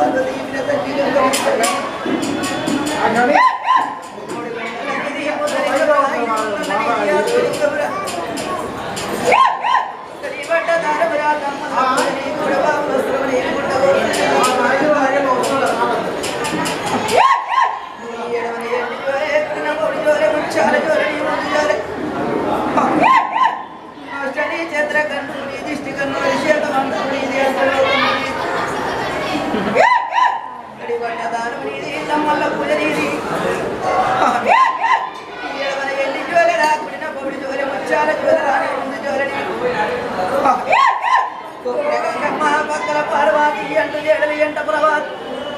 పక్కల పార్వతి అంటూ జడలి ఎంట ప్రభాత్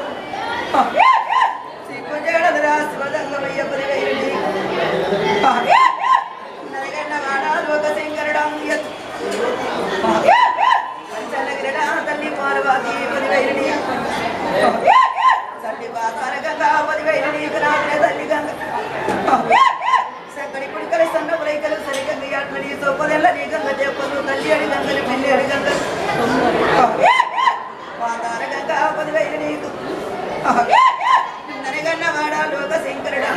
సిగ్గు జడదురా శివదంగమయ్య పదివేలు నరగన్న వాడాలు ఒక శంకరుడం ఎత్తు చల్లగిరడా తల్లి పార్వతి పదివేలు తల్లి పాతార గంగా పదివేలు నీకు నాటిన తల్లి గంగ సక్కడి పుడికల సన్న పురైకలు సరిగంగ అట్లని సొప్పదెల్ల నీ గంగ చెప్పదు తల్లి అడి గంగలు పిల్లి అడి గంగ పాతార గంగా పదివేలు నీకు నరగన్న వాడాలు ఒక శంకరుడా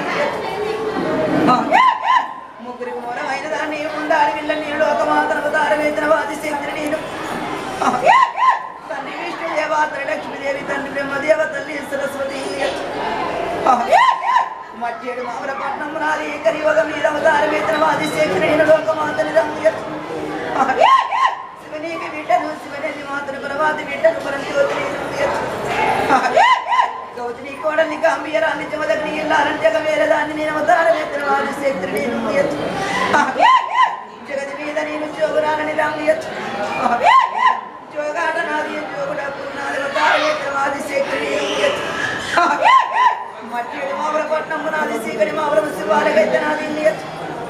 ముగ్గురికి మూలమైన దాన్ని ఉండాలి వీళ్ళ నీళ్ళు ఒక మాత్రం తారవేతన వాది శక్తిని నేను తండ్రి విష్ణుదేవ తండ్రి లక్ష్మీదేవి తండ్రి బ్రహ్మదేవ తల్లి సరస్వతి మధ్యడు మామల పట్నం నాది కలియుగ మీద తారవేతన వాది శక్తిని నేను లోకమాతని రంగు శివనీకి బిడ్డను శివనేది మాతను పరవాది బిడ్డను పరంజ్యోతిని గౌతమి కోడల్ని గాంభీరాన్ని జమదగ్ని ఇల్లారని జగమేరదాన్ని నేను అవతారవేతన వాది శక్తిని నేను జగతి మీద నేను జోగురాలని రామియచ్చు జోగాట నాది జోగుడప్పుడు నాది అవతారవేతన వాది శక్తిని మట్టిడి మావర పట్నము నాది సీకడి మావరం శివాలకైతే నాది ఇల్లియచ్చు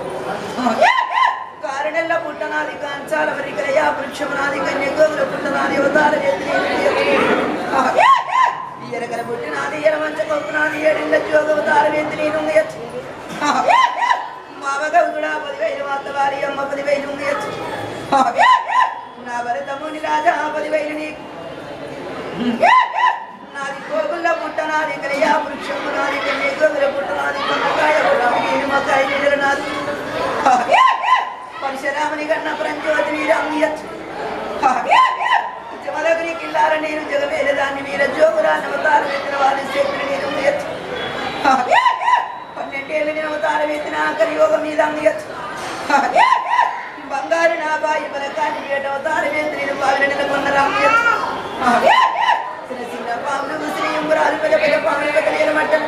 కారణెల్ల పుట్టనాది కాంచాల వరికలయ వృక్షము నాది కన్యగోగుల పుట్టనాది అవతార ఎరగల పుట్టినాది ఎరమంచ కొప్పునాది ఏడిళ్ళ జోగ అవతార వేతిని నుంగయచ్చు మావ గౌగుడా పదివేలు వార్తవారి అమ్మ పదివేలు నుంగయచ్చు నా భరతముని రాజా పదివేలు నీకు నాది గోగుల పుట్టనాది కలయ వృక్షము నాది కన్యగోగుల పుట్టనాది కొమ్మకాయ నిమ్మకాయ నీళ్ళ నాది పరశురాముని కన్న ప్రంజ్యోతిని రామియచ్చు జమదగిరి కిల్లార నేను జగమేల దాన్ని వీర జోగురాన్ని అవతార వేతిన వారి శక్తిని నేను ఉండయచ్చు పన్నెండేళ్ళు నేను అవతార వేతిన కలియోగం మీద అందియచ్చు బంగారు నా బాయి బలకాన్ని వేట అవతార వేతి నేను బావిన నెలకొన్న రామియచ్చు చిన్న చిన్న పాములు ముసిరి ఉంగురాలు పెద్ద పెద్ద పాములు పెద్ద నీల మట్టలు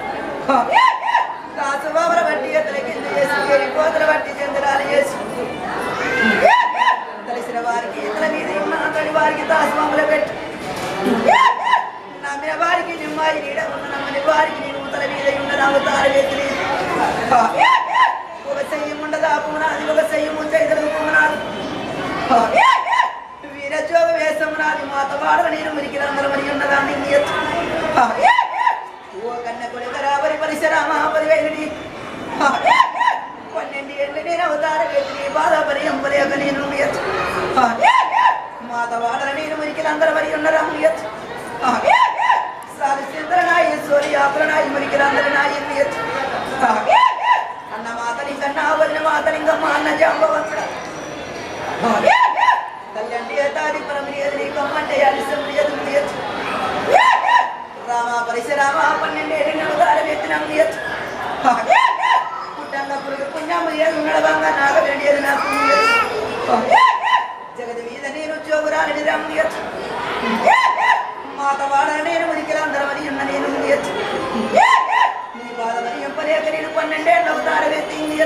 కాసు బాబర బట్టి ఎత్తల కింద చేసి ఏరి కోతల బట్టి చంద్రాలు చేసి తెలిసిన వారికి ఇతర మీద ఉన్న అతడి వారికి దాసమాముల పెట్టు నమ్మిన వారికి నిమ్మాయి నీడ ఉన్న నమ్మని వారికి నేను ఉతల మీద ఉన్న అవతార వ్యక్తిని ఒక చెయ్యం ఉండదా పునాది ఒక చెయ్యం చైతలు పునాది వీరజోగ వేసమునాది మాత వాడల నేను మురికి అందరం మరి ఉన్నదాన్ని ఓ కన్న కొడుక రాబరి పరిసరామ పదివేలుడి పన్నెండు ఏళ్ళు నేను అవతార వ్యక్తిని బాధపరి ఎంపలేక నేను ఉండయచ్చు మాత వాడల నేను మురికి అందరం మరి ఉన్నదాన్ని సాధిస్తుందర నాయ సోరి ఆపల నాయ మురికి అందరి నాయ అన్న మాతని కన్నా వదిన మాతలింగమ్మ అన్న జాంబవంతుడ తల్లండి తాది పరమరియది నీకమ్మంటే అలిసమ్మ ఎదురు రామ పరిశరామ పన్నెండేళ్ళు అవతార వ్యక్తిని అందియచ్చు పుట్టన్న పురుగు పుణ్యము ఏది నడవంగా నాగవేడి ఏది నాకు జగది మీద నేను జోగురాలని రమ్యచ్చు మాత వాడ నేను మురికి అందరం అని ఉన్న నేను ఉండయచ్చు నీ బాధమని ఎంపలేక నేను పన్నెండేళ్ళు అవతార వ్యక్తి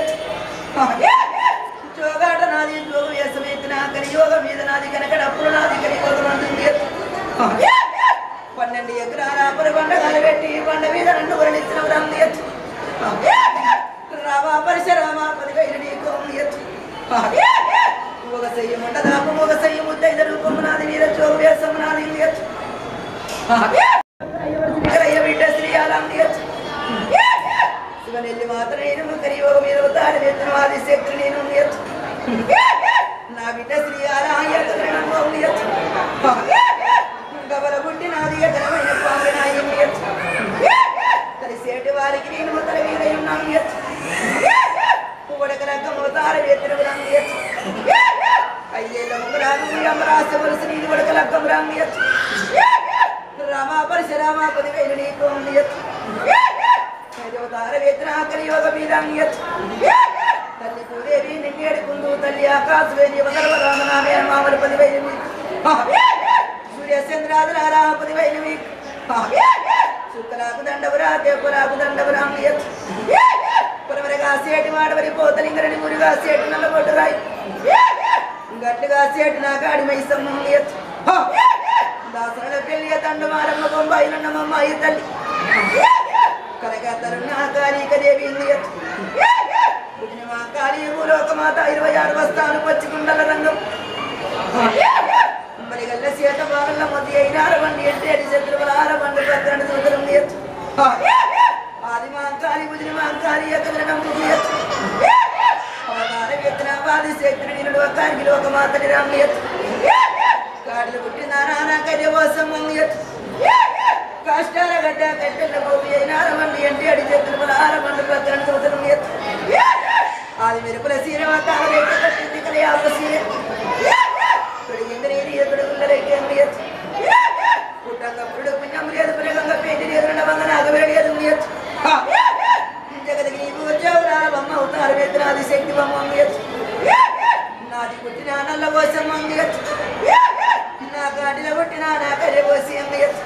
జోగాట నాది జోగ వేసమేతి నా కని యోగ మీద నాది కనకడప్పుడు నాది కని యోగం అంటుంది పన్నెండు ఎకరాల అప్పటి పండగలు పెట్టి పండ మీద రెండు వరణించిన రామ్యచ్చు రామా పరిశరామా పదివేలు నీకు ఎత్తు ఒక సయ్యం ఉండదాపు ఒక సయ్యం ముద్దైద రూపము నాది వీర జోగు వేసము నాది ఎత్తు అయ్య బిడ్డ శ్రీ ఆలాం ఎత్తు శివనెల్లి మాత్రం నేను కలియోగ మీద అవతార వేతన వాది శక్తి నేను ఎత్తు నా బిడ్డ శ్రీ ఆలా ఎత్తు గబల బుట్టి నాది ఎత్తనమైన వారికి నేను ముద్దల మీద ఉన్నాను ఉడక రకము తార ఎత్తురుగురాము అయ్యేళ్ళ ముగ్గురాము యమరాశ వలస నీది ఉడక లక్కము రాము రామా పరశురామ పదివేలు నీకు తార వేత్ర కలియోగ మీద తల్లి భూదేవి నిన్నేడుకుందు తల్లి ఆకాశవేణి వదలవ రామనామే మామల పదివేలు సూర్యచంద్రాదులారా పదివేలు శుక్రాకు దండవురా తెప్పురాకు దండవురా పురవరగా సేటి మాడవరి పోతలింగరని మురిగా సేటి నల్లబొడ్డు రాయి గట్లుగా సేటి నా కాడి మైసమ్మ దాసరల పెళ్లి తండమారమ్మ బొంబాయి నన్నమ్మాయి తల్లి కనకతరు నా కాళీక దేవి పుట్టిన కాళీ భూలోకమాత ఇరవై ఆరు వస్తాను పచ్చికుండల రంగం మరిగల్ల సీత బాగల్ల మధ్య అయినార బండి అంటే అడి శత్రువుల ఆర బండి పక్కన సూత్రం తీయచ్చు ఆది మాంకాలి బుదిని మాంకాలి ఎక్కడిన నమ్ముకు అవతార వ్యక్తిన వాది శక్తిని నిన్ను ఒక్కానికి లోకమాతని రామయ్యచ్చు కాడులు పుట్టిన నానా కర్యవాసం మంగయచ్చు కష్టాల గడ్డ కట్టెల గోపి అయినార బండి అంటే అడి శత్రువుల ఆర బండి పక్కన సూత్రం తీయచ్చు ఆది మెరుపుల సీర వాతాల రేఖ కట్టింది కలియాప సీర పిడిగిందరేని ఎదుడు గుల్లరైతే అమ్మియచ్చు పుట్టంగ పురుడు పుణ్యం లేదు పురగంగ పేటి లేదు నవంగ నాగవేడి లేదు అమ్మియచ్చు జగదికి నీవు వచ్చావు రా బొమ్మ అవుతారు వేతనాది శక్తి బొమ్మ అమ్మియచ్చు నాది పుట్టిన నల్ల కోసం అమ్మియచ్చు నా గాడిలో పుట్టిన నా కర్రె పోసి అమ్మియచ్చు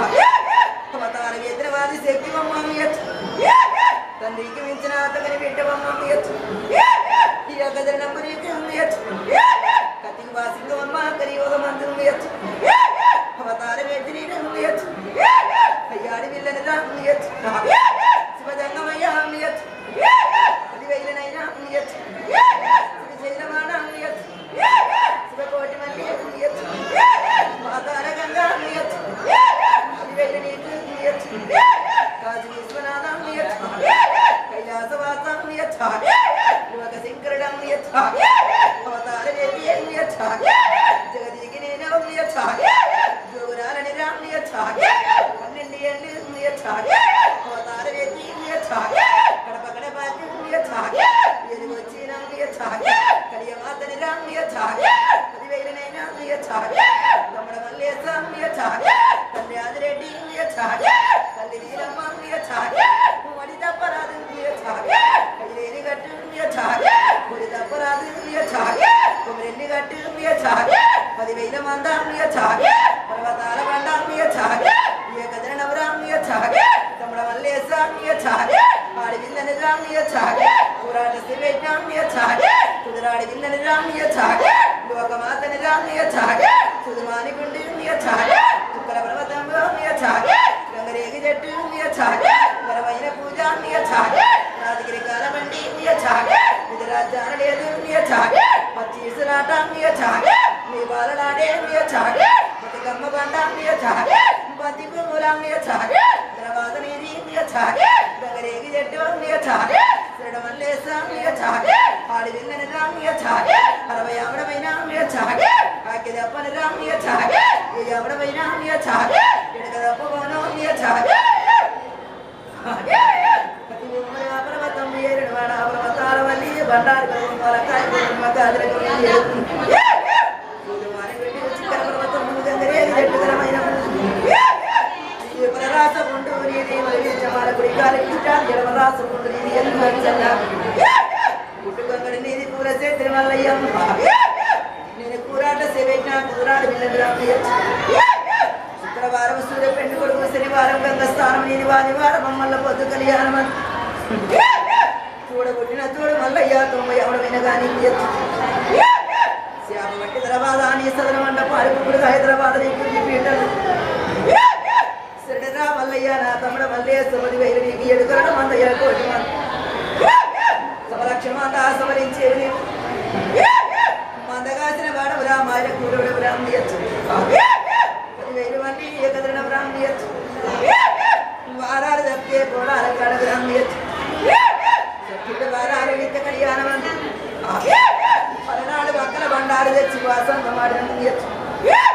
అవతార వేతనవాది శక్తి బొమ్మ అమ్మియచ్చు తండ్రికి మించిన అతగని బిడ్డ బొమ్మ అమ్మియచ్చు ఈ యొక్క నంబరీకి అమ్మియచ్చు కతికి వాసింగమమ్మ కలియోగ మంత్రం వేయచ్చు అవతార వేదిని వేయచ్చు అయ్యాడి విల్లని రాయచ్చు శివజంగమయ్య వేయచ్చు పదివేలనైనా వేయచ్చు శైలమాన వేయచ్చు శివకోటి మల్లి వేయచ్చు మాతార గంగా వేయచ్చు పదివేల నీకు వేయచ్చు కాజు విశ్వనాథం వేయచ్చు కైలాసవాసం వేయచ్చు యువక శంకరుడం వేయచ్చు అవతార వేది వేయచ్చు జగదీకి నేను వేయచ్చు జోగురాలని రామ్ వేయచ్చు పన్నెండు ఏళ్ళు వేయచ్చు అవతార వేది వేయచ్చు కడప కడప వేయచ్చు ఎదుగు వచ్చిన వేయచ్చు కలియమాతని రామ్ వేయచ్చు పదివేలనైనా వేయచ్చు తమ్ముడ మల్లేశం వేయచ్చు తల్లి ఆదిరెడ్డి వేయచ్చు తల్లి వీరమ్మ వేయచ్చు వడి తప్పరాదు వేయచ్చు కైలేని గట్టు వేయచ్చు గుడి తప్పరాదు వేయచ్చు కొమ్మరెల్లి గట్టు వేయచ్చు పదివేల మంద వేయచ్చు పర్వతాల బండ వేయచ్చు ఏ కదిన నవరాం వేయచ్చు తమ్ముడ మల్లేశం వేయచ్చు ఆడి విల్లని రామ్ వేయచ్చు పోరాట శివేజ్ఞాం వేయచ్చు కుదిరాడి విల్లని రామ్ వేయచ్చు లోకమాతని రామ్ వేయచ్చు సుధమాని గుండి వేయచ్చు చుక్కల పర్వతం వేయచ్చు గంగరేగి చెట్టు వేయచ్చు ఘనమైన పూజ వేయచ్చు రాజగిరి కాలమండి వేయచ్చు గుజరాజాన లేదు వేయచ్చు పచ్చీసులాట వేయచ్చు మీ బాలలాడే వేయచ్చు బతుకమ్మ బండ వేయచ్చు బంతి పువ్వులం వేయచ్చు తర్వాత నీది వేయచ్చు గంగరేగి చెట్టు వేయచ్చు శ్రీడమల్లేస వేయచ్చు ఆడి విల్లని రామ్ వేయచ్చు అరవై ఆవిడమైన వేయచ్చు ఆకి దప్పని రామ్ వేయచ్చు ఈ ఆవిడమైన వేయచ్చు ఎడక దప్ప పోను వేయచ్చు పర్వతం ఏరుడు వాడ పర్వతాల వల్లి బండారు కాయ గాజుల పర్వతం గంగరేగి చెట్టు ఘనమైన రాసపుండు నీది వైవిధ్యమాల గుడి కాలి ఇష్టాలు జలమరాసపుండు నీది ఎందుకు వచ్చల్ల గుడ్డు గంగడి నీది కూర చేతి మల్లయ్యమ్మ నేను కూరాట సేవెట్టిన కూరాడు విల్లని రామయ్యచ్చు శుక్రవారం సూర్య పెండు కొడుకు శనివారం గంగ స్థానం నీది వాదివారం మమ్మల్ని పొద్దు కళ్యాణం చూడబుట్టిన చూడు మల్లయ్య తొంభై ఎవడమైన కానీ శ్యామ బట్టి తర్వాత నీ సదన మండ పారిపుడు హైదరాబాద్ నీకు పీటలు శరణరా మల్లయ్య నా తమ్ముడ మల్లయ్య సుమది వైరు నీకు ఎడుకరణ మందయ్య కోటి మంది సమలక్షమాత సమరించేవి నీవు మందగాసిన వాడ బ్రాహ్మణ కూరుడు బ్రాహ్మణియచ్చు పదివేలు మంది ఏకదరణ బ్రాహ్మణియచ్చు వారాలు తప్పితే పోడాల కాడ బ్రాహ్మణియచ్చు సత్యుడు వారాలు నిత్య కళ్యాణం అంది పలనాడు పక్కన బండారు తెచ్చి వాసంత మాడనియచ్చు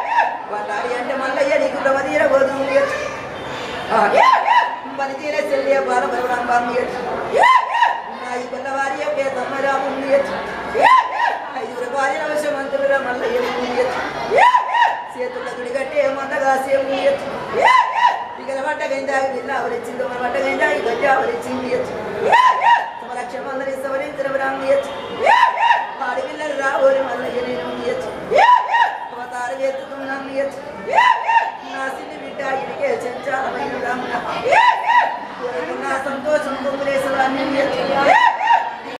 బండారి అంటే మల్లయ్య నీకు ప్రమదీర గోధుమ పనితీర చెల్లి ఏ బాల బలరాంబాంగి నాయి పిల్లవారి ఏ తమ్మరాముంది ఐదుగురు భార్య అవశ్యమంతుల మల్లయ్య చేతుల గుడి కట్టి మందగా సేము పిగల పట్ట గంజాయి పిల్ల అవరిచ్చింది తమ పట్ట గంజాయి గంజా అవరిచ్చింది తమ లక్ష్యం అందరి సవరించిన బ్రాహ్మీ